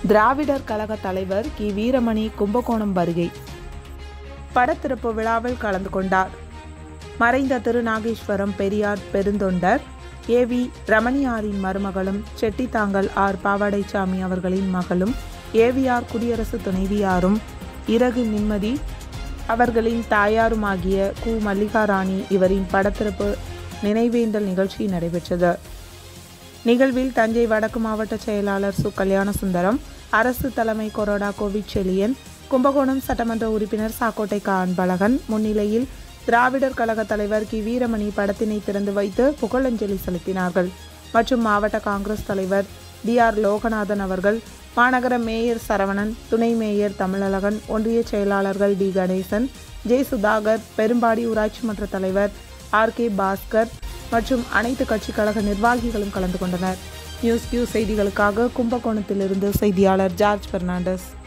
திராவிடர் கழக தலைவர் கி வீரமணி கும்பகோணம் வருகை படத்திறப்பு விழாவில் கலந்து கொண்டார் மறைந்த திருநாகேஸ்வரம் பெரியார் பெருந்தொண்டர் ஏவி ரமணியாரின் மருமகளும் செட்டித்தாங்கல் ஆர் பாவாடைச்சாமி அவர்களின் மகளும் ஏவிஆர் குடியரசு துணைவியாரும் இறகு நிம்மதி அவர்களின் தாயாருமாகிய கு மல்லிகாராணி இவரின் படத்திறப்பு நினைவேந்தல் நிகழ்ச்சி நடைபெற்றது நிகழ்வில் தஞ்சை வடக்கு மாவட்ட செயலாளர் சு கல்யாணசுந்தரம் அரசு தலைமை கொரோடா கோவிட் செலியன் கும்பகோணம் சட்டமன்ற உறுப்பினர் சாக்கோட்டை கா அன்பழகன் முன்னிலையில் திராவிடர் கழக தலைவர் கி வீரமணி படத்தினை திறந்து வைத்து புகழஞ்சலி செலுத்தினார்கள் மற்றும் மாவட்ட காங்கிரஸ் தலைவர் டி ஆர் லோகநாதன் அவர்கள் மாநகர மேயர் சரவணன் துணை மேயர் தமிழழகன் ஒன்றிய செயலாளர்கள் டி கணேசன் ஜே சுதாகர் பெரும்பாடி ஊராட்சி மன்ற தலைவர் ஆர் கே பாஸ்கர் மற்றும் அனைத்து கட்சி கழக நிர்வாகிகளும் கலந்து கொண்டனர் நியூஸ் கியூ செய்திகளுக்காக கும்பகோணத்திலிருந்து செய்தியாளர் ஜார்ஜ் பெர்னாண்டஸ்